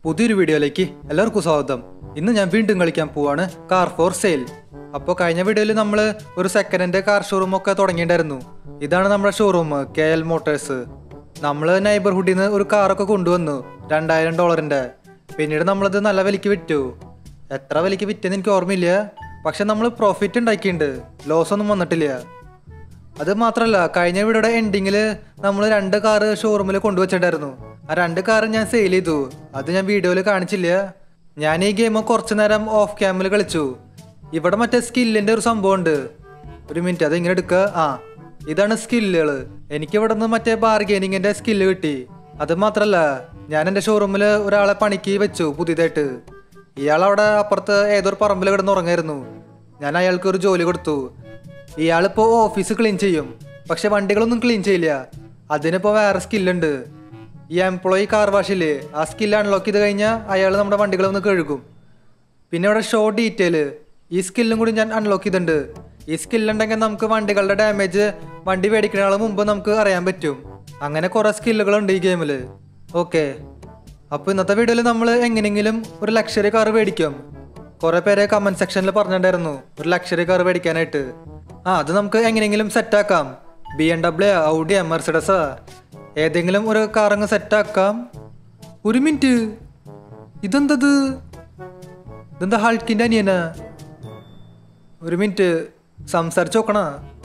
പുതിയൊരു വീഡിയോയിലേക്ക് എല്ലാവർക്കും സ്വാഗതം ഇന്ന് ഞാൻ വീണ്ടും കളിക്കാൻ പോവാണ് കാർ ഫോർ സെയിൽ അപ്പോൾ കഴിഞ്ഞ വീഡിയോയിൽ നമ്മൾ ഒരു സെക്കൻഡ് ഹാൻഡ് കാർ ഷോറൂം ഒക്കെ തുടങ്ങിയിട്ടുണ്ടായിരുന്നു ഇതാണ് നമ്മുടെ ഷോറൂം കെ എൽ മോട്ടേഴ്സ് നമ്മൾ നൈബർഹുഡിൽ നിന്ന് ഒരു കാറൊക്കെ കൊണ്ടുവന്നു രണ്ടായിരം ഡോളറിൻ്റെ പിന്നീട് നമ്മളത് നല്ല വിലയ്ക്ക് വിറ്റു എത്ര വിലയ്ക്ക് വിറ്റെന്ന് എനിക്ക് ഓർമ്മയില്ല പക്ഷെ നമ്മൾ പ്രോഫിറ്റ് ഉണ്ടാക്കിയിട്ടുണ്ട് ലോസ് ഒന്നും വന്നിട്ടില്ല അത് മാത്രല്ല കഴിഞ്ഞ വീഡിയോയുടെ എൻഡിങ്ങിൽ നമ്മൾ രണ്ട് കാറ് ഷോറൂമിൽ കൊണ്ടുവച്ചിട്ടുണ്ടായിരുന്നു ആ രണ്ട് കാറ് ഞാൻ സെയിൽ ചെയ്തു അത് ഞാൻ വീഡിയോയിൽ കാണിച്ചില്ല ഞാൻ ഈ ഗെയിം കുറച്ചു നേരം ഓഫ് ക്യാമിൽ കളിച്ചു ഇവിടെ മറ്റേ സ്കില്ലിന്റെ ഒരു സംഭവം ഉണ്ട് ഒരു മിനിറ്റ് അത് ഇങ്ങനെ എടുക്കുക ആ ഇതാണ് സ്കില്ലുകൾ എനിക്ക് ഇവിടെ നിന്ന് മറ്റേ ബാർഗെയിനിങ്ങിന്റെ സ്കില്ല് കിട്ടി അത് മാത്രല്ല ഞാൻ എൻ്റെ ഷോറൂമിൽ ഒരാളെ പണിക്ക് വെച്ചു പുതിയതായിട്ട് ഇയാൾ അവിടെ അപ്പുറത്ത് ഏതൊരു പറമ്പിൽ കിടന്ന് ഉറങ്ങായിരുന്നു ഞാൻ അയാൾക്ക് ഒരു ജോലി കൊടുത്തു ഇയാളിപ്പോ ഓഫീസ് ക്ലീൻ ചെയ്യും പക്ഷെ വണ്ടികളൊന്നും ക്ലീൻ ചെയ്യില്ല അതിനിപ്പോ വേറെ സ്കില്ലുണ്ട് ഈ എംപ്ലോയി കാർ വാഷില് ആ സ്കില്ല് അൺലോക്ക് ചെയ്ത് കഴിഞ്ഞാൽ അയാൾ നമ്മുടെ വണ്ടികളൊന്ന് കഴുകും പിന്നെ ഇവിടെ ഷോ ഡീറ്റെയിൽ ഈ സ്കില്ലും കൂടി ഞാൻ അൺലോക്ക് ചെയ്തിട്ടുണ്ട് ഈ സ്കില്ലുണ്ടെങ്കിൽ നമുക്ക് വണ്ടികളുടെ ഡാമേജ് വണ്ടി മേടിക്കുന്നയാൾ മുമ്പ് നമുക്ക് അറിയാൻ പറ്റും അങ്ങനെ കുറേ സ്കില്ലുകളുണ്ട് ഈ ഗെയിമിൽ ഓക്കെ അപ്പോൾ ഇന്നത്തെ വീഡിയോയിൽ നമ്മൾ എങ്ങനെയെങ്കിലും ഒരു ലക്ഷറി കാർ മേടിക്കും കുറെ പേരെ കമന്റ് സെക്ഷനിൽ പറഞ്ഞിട്ടുണ്ടായിരുന്നു ഒരു ലക്ഷറി കാർ മേടിക്കാനായിട്ട് ആ അത് നമുക്ക് എങ്ങനെയെങ്കിലും സെറ്റാക്കാം B M W Audi Mercedes ഏതെങ്കിലും ഒരു കാർ അങ്ങ് സെറ്റാക്കാം ഒരു മിനിറ്റ് ഇതെന്തത് ഇതെന്താ ഹൾക്കിൻ്റെ അനിയനാ ഒരു മിനിറ്റ് സംസാരിച്ച് നോക്കണ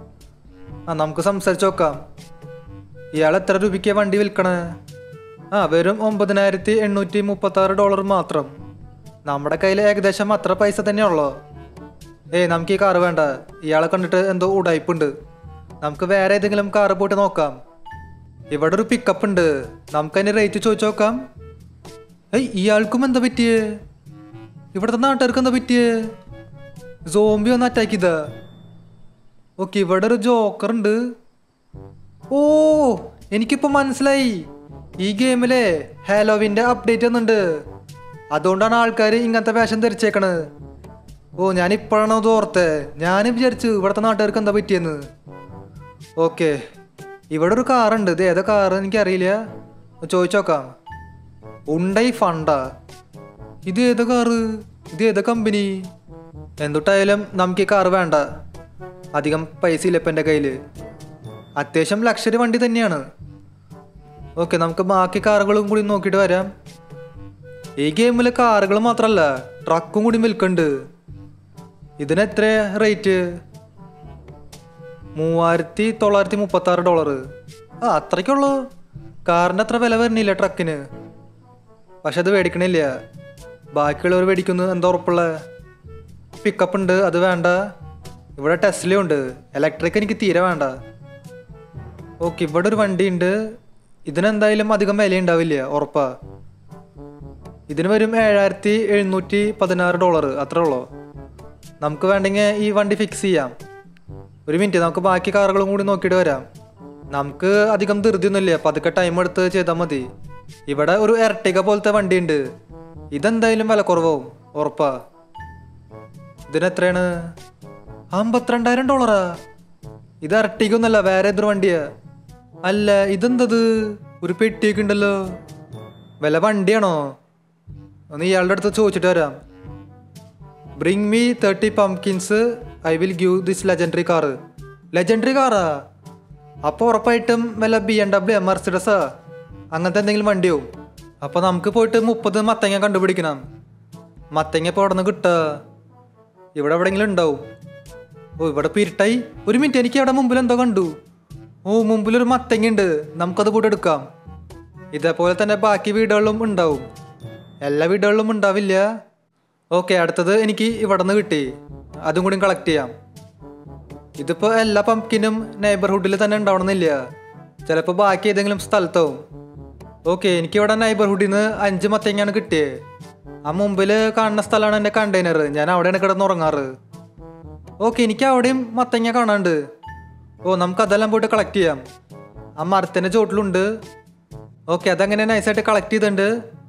ആ നമുക്ക് സംസാരിച്ച് നോക്കാം ഇയാൾ എത്ര രൂപയ്ക്ക് വണ്ടി വിൽക്കണേ ആ വെറും ഒമ്പതിനായിരത്തി എണ്ണൂറ്റി മുപ്പത്തി ആറ് ഡോളർ മാത്രം നമ്മുടെ കയ്യിൽ ഏകദേശം അത്ര പൈസ തന്നെയുള്ളോ ഏയ് നമുക്ക് ഈ കാറ് വേണ്ട ഇയാളെ കണ്ടിട്ട് എന്തോ ഉടായ്പുണ്ട് നമുക്ക് വേറെ ഏതെങ്കിലും കാറ് പോയിട്ട് നോക്കാം ഇവിടെ ഒരു പിക്കപ്പ് ഉണ്ട് നമുക്കതിന് റേറ്റ് ചോദിച്ചു നോക്കാം ഏയ് ഇയാൾക്കും എന്താ പറ്റിയേ ഇവിടുത്തെ നാട്ടുകാർക്ക് എന്താ പറ്റിയേ സോംബി ഒന്ന് അറ്റാക്ക് ചെയ്താ ഓക്കെ ഇവിടെ ഒരു ജോക്കർ ഉണ്ട് ഓ എനിക്കിപ്പോ മനസ്സിലായി ഈ ഗെയിമിലെ ഹാലോവിന്റെ അപ്ഡേറ്റ് വന്നിട്ടുണ്ട് അതുകൊണ്ടാണ് ആൾക്കാർ ഇങ്ങനത്തെ വേഷം ധരിച്ചേക്കണത് ഓ ഞാൻ ഇപ്പോഴാണ് അത് ഓർത്തെ ഞാൻ വിചാരിച്ചു ഇവിടുത്തെ നാട്ടുകാർക്ക് എന്താ പറ്റിയെന്ന് ഓക്കെ ഇവിടെ ഒരു കാറുണ്ട് ഇത് ഏതാ കാറ് എനിക്കറിയില്ല ചോദിച്ചു നോക്കാം ഉണ്ടൈ ഫണ്ടാ ഇത് ഏതാ കാറ് ഇത് ഏതാ കമ്പനി എന്തൊട്ടായാലും നമുക്ക് ഈ കാറ് വേണ്ട അധികം പൈസ ഇല്ല ഇപ്പം എൻ്റെ കയ്യിൽ അത്യാവശ്യം ലക്ഷറി വണ്ടി തന്നെയാണ് ഓക്കെ നമുക്ക് ബാക്കി കാറുകളും കൂടി നോക്കിയിട്ട് വരാം ഈ ഗെയിമിൽ കാറുകൾ മാത്രമല്ല ട്രക്കും കൂടി വിൽക്കുന്നുണ്ട് ഇതിന് എത്ര റേറ്റ് മൂവായിരത്തി തൊള്ളായിരത്തി മുപ്പത്തി ആറ് ഡോളർ ആ അത്രയ്ക്കുള്ളൂ കാറിൻ്റെ അത്ര വില വരുന്നില്ല ട്രക്കിന് പക്ഷെ അത് മേടിക്കണില്ല ബാക്കിയുള്ളവർ മേടിക്കുന്നു എന്താ ഉറപ്പുള്ള പിക്കപ്പ് ഉണ്ട് അത് വേണ്ട ഇവിടെ ടെസ്ലയും ഉണ്ട് ഇലക്ട്രിക് എനിക്ക് തീരെ വേണ്ട ഓക്കെ ഇവിടെ ഒരു വണ്ടി ഉണ്ട് ഇതിനെന്തായാലും അധികം വില ഉണ്ടാവില്ല ഉറപ്പാ ഇതിന് വരും ഏഴായിരത്തി എഴുന്നൂറ്റി പതിനാറ് ഡോളർ അത്രേ ഉള്ളൂ നമുക്ക് വേണ്ടെങ്കിൽ ഈ വണ്ടി ഫിക്സ് ചെയ്യാം ഒരു മിനിറ്റ് നമുക്ക് ബാക്കി കാറുകളും കൂടി നോക്കിയിട്ട് വരാം നമുക്ക് അധികം ധൃതിയൊന്നുമില്ല പതുക്കെ ടൈം എടുത്ത് ചെയ്താൽ മതി ഇവിടെ ഒരു എർട്ടിക പോലത്തെ വണ്ടി ഉണ്ട് ഇതെന്തായാലും വില കുറവാവും ഉറപ്പാ ഇതിനെത്രയാണ് അമ്പത്തിരണ്ടായിരം ഡോളറാ ഇത് എർട്ടിക ഒന്നല്ല വേറെ ഏതൊരു വണ്ടിയാ അല്ല ഇതെന്തത് ഒരു പെട്ടിയൊക്കെ ഉണ്ടല്ലോ വില വണ്ടിയാണോ ഒന്ന് ഇയാളുടെ അടുത്ത് ചോദിച്ചിട്ട് വരാം bring me thirty pumpkins I will give this legendary car legendary കാറാ അപ്പോൾ ഉറപ്പായിട്ടും വല്ല ബി എം ഡബ്ല്യു എം മെർസിഡസാ അങ്ങനത്തെ എന്തെങ്കിലും വണ്ടിയോ അപ്പോൾ നമുക്ക് പോയിട്ട് മുപ്പത് മത്തങ്ങ കണ്ടുപിടിക്കണം മത്തങ്ങ ഇപ്പോൾ അവിടെ നിന്ന് കിട്ടുക ഇവിടെ എവിടെയെങ്കിലും ഉണ്ടാവും ഓ ഇവിടെ പിരിട്ടായി ഒരു മിനിറ്റ് എനിക്ക് അവിടെ മുമ്പിൽ എന്തോ കണ്ടു ഓ മുമ്പിലൊരു മത്തങ്ങ ഉണ്ട് നമുക്കത് കൂടെ എടുക്കാം ഇതേപോലെ തന്നെ ബാക്കി വീടുകളിലും ഉണ്ടാവും എല്ലാ വീടുകളിലും ഉണ്ടാവില്ല ഓക്കെ അടുത്തത് എനിക്ക് ഇവിടെ നിന്ന് കിട്ടി അതും കൂടി കളക്ട് ചെയ്യാം ഇതിപ്പോൾ എല്ലാ പംകിനും നൈബർഹുഡിൽ തന്നെ ഉണ്ടാവണമെന്നില്ല ചിലപ്പോൾ ബാക്കി ഏതെങ്കിലും സ്ഥലത്താവും ഓക്കെ എനിക്ക് ഇവിടെ നൈബർഹുഡിൽ നിന്ന് അഞ്ച് മത്തങ്ങയാണ് കിട്ടിയത് ആ മുമ്പിൽ കാണുന്ന സ്ഥലമാണ് എൻ്റെ കണ്ടെയ്നർ ഞാൻ അവിടെയാണ് കിടന്ന് ഉറങ്ങാറ് ഓക്കെ എനിക്ക് അവിടെയും മത്തങ്ങ കാണാണ്ട് ഓ നമുക്ക് അതെല്ലാം പോയിട്ട് കളക്ട് ചെയ്യാം ആ മരത്തിൻ്റെ ചോട്ടിലുണ്ട് ഓക്കെ അതങ്ങനെ നൈസായിട്ട് കളക്ട് ചെയ്തിട്ടുണ്ട്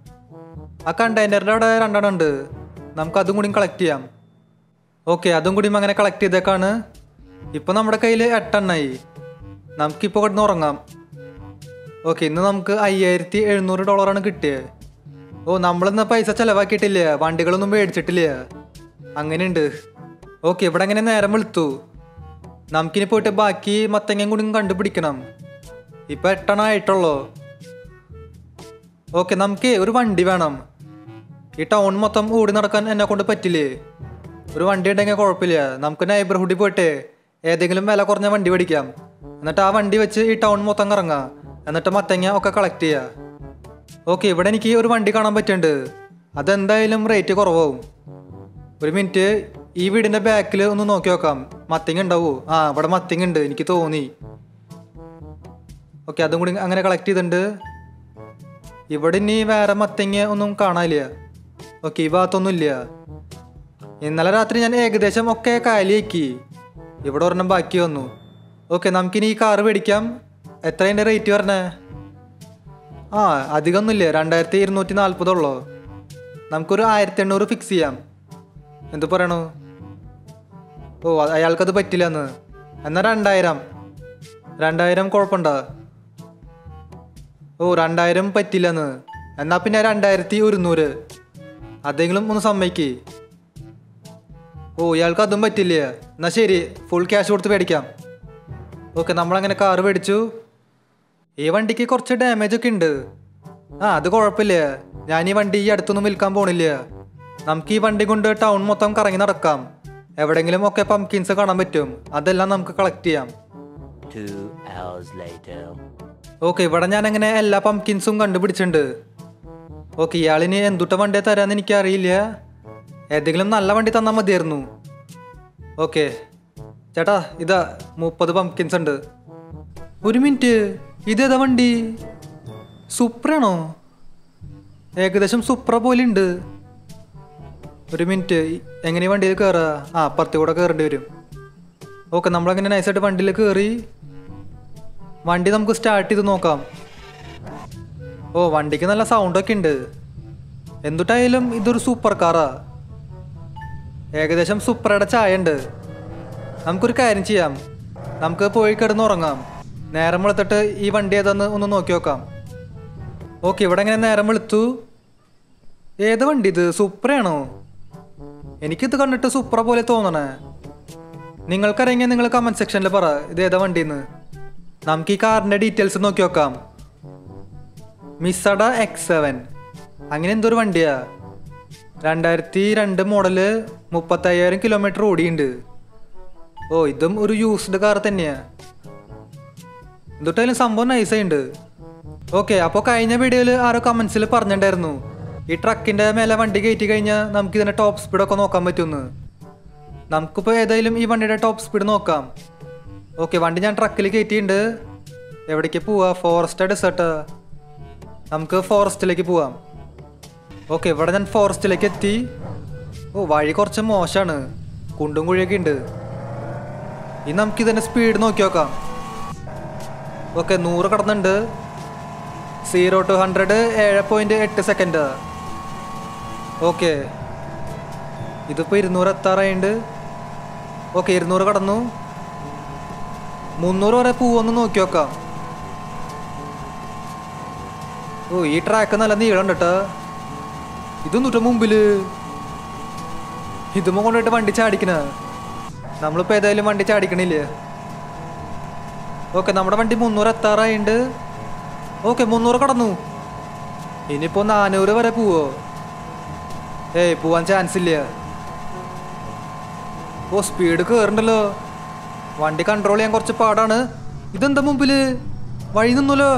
ആ കണ്ടെയ്നറിൻ്റെ അവിടെ രണ്ടെണ്ണം ഉണ്ട് നമുക്ക് അതും കൂടി കളക്ട് ചെയ്യാം ഓക്കെ അതും കൂടി അങ്ങനെ കളക്ട് ചെയ്തേക്കാണ് ഇപ്പം നമ്മുടെ കയ്യിൽ എട്ടെണ്ണായി നമുക്കിപ്പോൾ കിടന്ന് ഉറങ്ങാം ഓക്കെ ഇന്ന് നമുക്ക് അയ്യായിരത്തി എഴുന്നൂറ് ഡോളറാണ് കിട്ടിയത് ഓ നമ്മളിന്ന് പൈസ ചെലവാക്കിയിട്ടില്ല വണ്ടികളൊന്നും മേടിച്ചിട്ടില്ല അങ്ങനെയുണ്ട് ഓക്കെ ഇവിടെ അങ്ങനെ നേരം വെളുത്തു നമുക്കിനി പോയിട്ട് ബാക്കി മത്തങ്ങയും കൂടി കണ്ടുപിടിക്കണം ഇപ്പൊ എട്ടെണ്ണം ആയിട്ടുള്ളൂ ഓക്കെ നമുക്ക് ഒരു വണ്ടി വേണം ഈ ടൗൺ മൊത്തം ഓടി നടക്കാൻ എന്നെ കൊണ്ട് പറ്റില്ലേ ഒരു വണ്ടി ഉണ്ടെങ്കിൽ കുഴപ്പമില്ല നമുക്ക് നൈബർഹുഡിൽ പോയിട്ട് ഏതെങ്കിലും വില കുറഞ്ഞ വണ്ടി മേടിക്കാം എന്നിട്ട് ആ വണ്ടി വെച്ച് ഈ ടൗൺ മൊത്തം കറങ്ങാം എന്നിട്ട് മത്തങ്ങ ഒക്കെ കളക്ട് ചെയ്യാം ഓക്കെ ഇവിടെ എനിക്ക് ഒരു വണ്ടി കാണാൻ പറ്റുന്നുണ്ട് അതെന്തായാലും റേറ്റ് കുറവാവും ഒരു മിനിറ്റ് ഈ വീടിന്റെ ബാക്കിൽ ഒന്ന് നോക്കി നോക്കാം മത്തിങ് ഉണ്ടാവോ ആ ഇവിടെ മത്തിങ് ഉണ്ട് എനിക്ക് തോന്നി ഓക്കെ അതും കൂടി അങ്ങനെ കളക്ട് ചെയ്തിട്ടുണ്ട് ഇവിടെ ഇനി വേറെ മത്തങ്ങ ഒന്നും കാണാനില്ല ഓക്കെ ഈ ഭാഗത്തൊന്നും ഇല്ല ഇന്നലെ രാത്രി ഞാൻ ഏകദേശം ഒക്കെ കാലിയാക്കി ഇവിടെ ഒരെണ്ണം ബാക്കി വന്നു ഓക്കെ നമുക്കിനി ഈ കാറ് മേടിക്കാം എത്രതിൻ്റെ റേറ്റ് പറഞ്ഞേ ആ അധികമൊന്നുമില്ല രണ്ടായിരത്തി ഇരുന്നൂറ്റി നാൽപ്പതുള്ളൂ നമുക്കൊരു ആയിരത്തി എണ്ണൂറ് ഫിക്സ് ചെയ്യാം എന്ത് പറയണു ഓ അ- അയാൾക്കത് പറ്റില്ല എന്ന് എന്നാൽ രണ്ടായിരം രണ്ടായിരം കുഴപ്പമുണ്ടോ ഓ രണ്ടായിരം പറ്റില്ലെന്ന് എന്നാ പിന്നെ രണ്ടായിരത്തി ഒരുന്നൂറ് അതെങ്കിലും ഒന്ന് സമ്മതിക്ക് ഓ ഇയാൾക്ക് അതും പറ്റില്ല എന്നാ ശരി ഫുൾ ക്യാഷ് കൊടുത്ത് മേടിക്കാം ഓക്കെ നമ്മളങ്ങനെ കാറ് മേടിച്ചു ഈ വണ്ടിക്ക് കുറച്ച് ഡാമേജ് ഒക്കെ ഉണ്ട് ആ അത് കുഴപ്പമില്ല ഞാൻ ഈ വണ്ടി ഈ അടുത്തൊന്നും വിൽക്കാൻ പോണില്ല നമുക്ക് ഈ വണ്ടി കൊണ്ട് ടൗൺ മൊത്തം കറങ്ങി നടക്കാം എവിടെങ്കിലും ഒക്കെ പംകിൻസ് കാണാൻ പറ്റും അതെല്ലാം നമുക്ക് കളക്ട് ചെയ്യാം Two hours later. ഓക്കെ ഇവിടെ ഞാൻ അങ്ങനെ എല്ലാ പംകിൻസും കണ്ടുപിടിച്ചിട്ടുണ്ട് ഓക്കെ ഇയാളിന് എന്തുട്ട വണ്ടിയെ തരാന്ന് എനിക്ക് അറിയില്ല ഏതെങ്കിലും നല്ല വണ്ടി തന്നാൽ മതിയായിരുന്നു ഓക്കെ ചേട്ടാ ഇതാ മുപ്പത് പംകിൻസ് ഉണ്ട് ഒരു മിനിറ്റ് ഇതേതാ വണ്ടി സുപ്രയാണോ ഏകദേശം സുപ്ര പോലെ ഉണ്ട് ഒരു മിനിറ്റ് എങ്ങനെ ഈ വണ്ടിയിൽ കയറുക ആ അപ്പുറത്ത് കൂടെ കയറേണ്ടി വരും ഓക്കെ നമ്മളങ്ങനെ നൈസായിട്ട് വണ്ടിയിൽ കയറി വണ്ടി നമുക്ക് സ്റ്റാർട്ട് ചെയ്ത് നോക്കാം ഓ വണ്ടിക്ക് നല്ല സൗണ്ടൊക്കെ ഉണ്ട് എന്തുട്ടായാലും ഇതൊരു സൂപ്പർ കാറാ ഏകദേശം സൂപ്പറയുടെ ചായ ഉണ്ട് നമുക്കൊരു കാര്യം ചെയ്യാം നമുക്ക് പോയി കിടന്ന് ഉറങ്ങാം നേരം വെളുത്തിട്ട് ഈ വണ്ടി ഏതാന്ന് ഒന്ന് നോക്കി നോക്കാം ഓക്കെ ഇവിടെ എങ്ങനെ നേരം വെളുത്തു ഏത് വണ്ടി ഇത് സൂപ്പറാണോ എനിക്കിത് കണ്ടിട്ട് സൂപ്പറ പോലെ തോന്നണേ നിങ്ങൾക്കറിയെങ്കിൽ നിങ്ങൾ കമന്റ് സെക്ഷനിൽ പറ ഇത് ഏതാ വണ്ടിന്ന് നമുക്ക് ഈ കാറിന്റെ ഡീറ്റെയിൽസ് നോക്കി നോക്കാം മിസഡ എക്സ് സെവൻ അങ്ങനെ എന്തൊരു വണ്ടിയാ രണ്ടായിരത്തി രണ്ട് മോഡല് മുപ്പത്തയ്യായിരം കിലോമീറ്റർ ഓടിയുണ്ട് ഓ ഇതും ഒരു യൂസ്ഡ് കാർ തന്നെയാ എന്തൊട്ടായാലും സംഭവം നൈസായിണ്ട് ഓക്കെ അപ്പോൾ കഴിഞ്ഞ വീഡിയോയിൽ ആരോ കമന്റ്സിൽ പറഞ്ഞിട്ടുണ്ടായിരുന്നു ഈ ട്രക്കിന്റെ മേലെ വണ്ടി കയറ്റി കഴിഞ്ഞാൽ നമുക്ക് ഇതിന്റെ ടോപ്പ് സ്പീഡൊക്കെ നോക്കാൻ പറ്റുമെന്ന് നമുക്കിപ്പോൾ ഏതായാലും ഈ വണ്ടിയുടെ ടോപ്പ് സ്പീഡ് നോക്കാം ഓക്കെ വണ്ടി ഞാൻ ട്രക്കിൽ കയറ്റിയിട്ടുണ്ട് എവിടേക്ക് പോവാ ഫോറസ്റ്റ് ഡെസേർട്ട് നമുക്ക് ഫോറസ്റ്റിലേക്ക് പോവാം ഓക്കെ ഇവിടെ ഞാൻ ഫോറസ്റ്റിലേക്ക് എത്തി ഓ വഴി കുറച്ച് മോശമാണ് കുണ്ടും കുഴിയൊക്കെ ഉണ്ട് ഇനി നമുക്ക് ഇതിന്റെ സ്പീഡ് നോക്കി നോക്കാം ഓക്കെ നൂറ് കടന്നുണ്ട് സീറോ ടു ഹൺഡ്രഡ് ഏഴ് പോയിന്റ് എട്ട് സെക്കൻഡ് ഓക്കെ ഇതിപ്പോൾ ഇരുന്നൂറ് എത്താറായിണ്ട് ഓക്കെ ഇരുന്നൂറ് കടന്നു മുന്നൂറ് വരെ പോവൊന്ന് നോക്കി നോക്കാം ഓ ഈ ട്രാക്ക് നല്ല നീളം കേട്ടോ ഇതൊന്നും മുമ്പില് ഇതുമ്മ കൊണ്ടുപോയിട്ട് വണ്ടി ചാടിക്കണ നമ്മളിപ്പോ ഏതായാലും വണ്ടി ചാടിക്കണില്ലേ ഓക്കെ നമ്മുടെ വണ്ടി മുന്നൂറ് എത്താറായിണ്ട് ഓക്കെ മുന്നൂറ് കടന്നു ഇനിയിപ്പോ നാനൂറ് വരെ പോവോ ഏയ് പോവാൻ ചാൻസ് ഇല്ല ഓ സ്പീഡ് കയറണ്ടല്ലോ വണ്ടി കൺട്രോൾ ചെയ്യാൻ കുറച്ച് പാടാണ് ഇതെന്താ മുമ്പില് വഴി നിന്നല്ലോ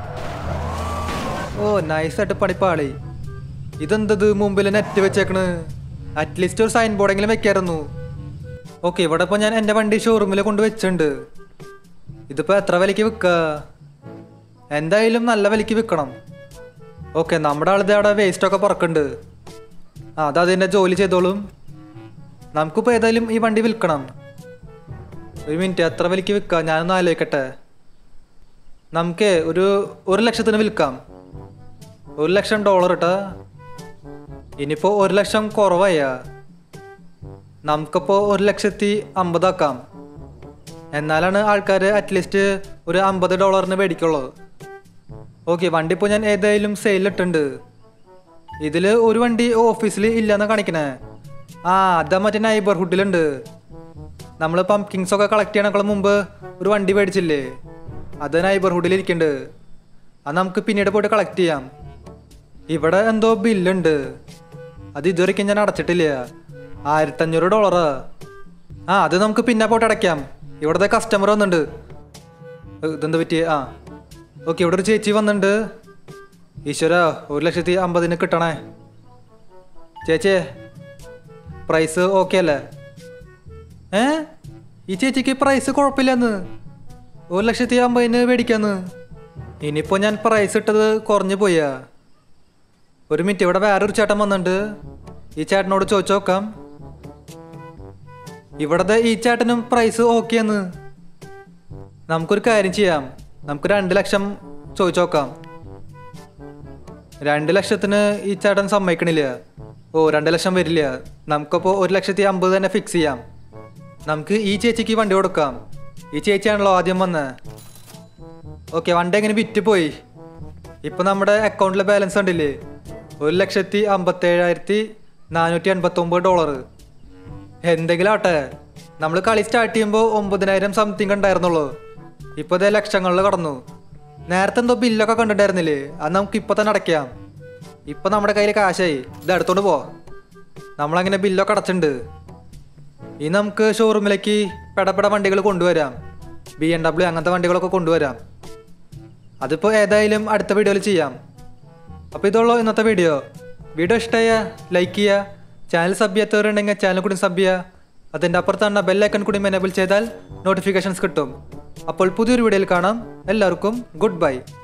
ഓ നൈസായിട്ട് പണിപ്പാളി ഇതെന്തത് മുമ്പിൽ നെറ്റ് വെച്ചേക്കണ് അറ്റ്ലീസ്റ്റ് ഒരു സൈൻ ബോർഡെങ്കിലും വെക്കായിരുന്നു ഓക്കെ ഇവിടെ ഇപ്പോൾ ഞാൻ എൻ്റെ വണ്ടി ഷോറൂമിൽ കൊണ്ട് വെച്ചിട്ടുണ്ട് ഇതിപ്പോൾ എത്ര വിലയ്ക്ക് വിൽക്കുക എന്തായാലും നല്ല വിലയ്ക്ക് വിൽക്കണം ഓക്കെ നമ്മുടെ ആളിത് അവിടെ വേസ്റ്റൊക്കെ പറക്കുന്നുണ്ട് ആ അത് അതിൻ്റെ ജോലി ചെയ്തോളും നമുക്കിപ്പോൾ ഏതായാലും ഈ വണ്ടി വിൽക്കണം ഒരു മിനിറ്റ് എത്ര വിലയ്ക്ക് വിൽക്കാം ഞാനൊന്ന് ആലോചിക്കട്ടെ നമുക്ക് ഒരു ഒരു ലക്ഷത്തിന് വിൽക്കാം ഒരു ലക്ഷം ഡോളർ ഇട്ടാ ഇനിയിപ്പോൾ ഒരു ലക്ഷം കുറവായ നമുക്കിപ്പോൾ ഒരു ലക്ഷത്തി അമ്പതാക്കാം എന്നാലാണ് ആൾക്കാർ അറ്റ്ലീസ്റ്റ് ഒരു അമ്പത് ഡോളറിന് മേടിക്കുള്ളൂ ഓക്കെ വണ്ടി ഇപ്പോൾ ഞാൻ ഏതായാലും സെയിലിട്ടുണ്ട് ഇതിൽ ഒരു വണ്ടി ഓഫീസിൽ ഇല്ലെന്നാ കാണിക്കണേ ആ അതാ മറ്റേ നൈബർഹുഡിലുണ്ട് നമ്മൾ പംകിങ്സ് ഒക്കെ കളക്ട് ചെയ്യണേക്കാൾ മുമ്പ് ഒരു വണ്ടി മേടിച്ചില്ലേ അത് നൈബർഹുഡിൽ ഇരിക്കുന്നുണ്ട് അത് നമുക്ക് പിന്നീട് പോയിട്ട് കളക്ട് ചെയ്യാം ഇവിടെ എന്തോ ബില്ലുണ്ട് അത് ഇതുവരെയ്ക്കും ഞാൻ അടച്ചിട്ടില്ല ആയിരത്തഞ്ഞൂറ് ഡോളറാ ആ അത് നമുക്ക് പിന്നെ പോയിട്ട് അടയ്ക്കാം ഇവിടുത്തെ കസ്റ്റമർ വന്നിട്ടുണ്ട് ഏ, ഇതെന്താ പറ്റിയേ ആ ഓക്കെ ഇവിടെ ഒരു ചേച്ചി വന്നിട്ടുണ്ട് ഈശ്വര ഒരു ലക്ഷത്തി അമ്പതിന് കിട്ടണേ ചേച്ചേ പ്രൈസ് ഓക്കെ അല്ലേ ഏ ഈ ചേച്ചിക്ക് പ്രൈസ് കുഴപ്പമില്ലെന്ന് ഒരു ലക്ഷത്തി അമ്പതിന് മേടിക്കാന്ന് ഇനിയിപ്പോൾ ഞാൻ പ്രൈസ് ഇട്ടത് കുറഞ്ഞു പോയാ ഒരു മിനിറ്റ് ഇവിടെ വേറൊരു ചേട്ടൻ വന്നിട്ടുണ്ട് ഈ ചേട്ടനോട് ചോദിച്ചു നോക്കാം ഇവിടത്തെ ഈ ചേട്ടനും പ്രൈസ് ഓക്കെയെന്ന് നമുക്കൊരു കാര്യം ചെയ്യാം നമുക്ക് രണ്ട് ലക്ഷം ചോദിച്ചു നോക്കാം രണ്ട് ലക്ഷത്തിന് ഈ ചേട്ടൻ സമ്മതിക്കണില്ല ഓ രണ്ട് ലക്ഷം വരില്ല നമുക്കപ്പോൾ ഒരു ലക്ഷത്തി അമ്പത് തന്നെ ഫിക്സ് ചെയ്യാം നമുക്ക് ഈ ചേച്ചിക്ക് വണ്ടി കൊടുക്കാം ഈ ചേച്ചിയാണല്ലോ ആദ്യം വന്നത് ഓക്കെ വണ്ടി എങ്ങനെ വിറ്റ് പോയി ഇപ്പൊ നമ്മുടെ അക്കൗണ്ടിലെ ബാലൻസ് കണ്ടില്ലേ ഒരു ലക്ഷത്തി അമ്പത്തേഴായിരത്തി നാനൂറ്റി എൺപത്തൊമ്പത് ഡോളർ എന്തെങ്കിലും ആട്ടെ നമ്മൾ കളി സ്റ്റാർട്ട് ചെയ്യുമ്പോൾ ഒമ്പതിനായിരം സംതിങ് ഉണ്ടായിരുന്നുള്ളൂ ഇപ്പോൾ ഇതേ ലക്ഷങ്ങളിൽ കടന്നു നേരത്തെ എന്തോ ബില്ലൊക്കെ കണ്ടിട്ടുണ്ടായിരുന്നില്ലേ അത് നമുക്ക് ഇപ്പൊ തന്നെ അടയ്ക്കാം ഇപ്പൊ നമ്മുടെ കയ്യിൽ കാശായി ഇത് എടുത്തോണ്ട് പോ നമ്മളങ്ങനെ ബില്ലൊക്കെ അടച്ചിട്ടുണ്ട് ഇനി നമുക്ക് ഷോറൂമിലേക്ക് പെടപ്പെട വണ്ടികൾ കൊണ്ടുവരാം ബി എം ഡബ്ല്യു അങ്ങനത്തെ വണ്ടികളൊക്കെ കൊണ്ടുവരാം അതിപ്പോൾ ഏതായാലും അടുത്ത വീഡിയോയിൽ ചെയ്യാം അപ്പോൾ ഇതുള്ളൂ ഇന്നത്തെ വീഡിയോ വീഡിയോ ഇഷ്ടമായ ലൈക്ക് ചെയ്യുക ചാനൽ സബ് ചെയ്യാത്തവരുണ്ടെങ്കിൽ ചാനൽ കൂടി സബ് ചെയ്യുക അതിൻ്റെ അപ്പുറത്താണ് ബെല്ലൈക്കൺ കൂടി എനേബിൾ ചെയ്താൽ നോട്ടിഫിക്കേഷൻസ് കിട്ടും അപ്പോൾ പുതിയൊരു വീഡിയോയിൽ കാണാം എല്ലാവർക്കും ഗുഡ് ബൈ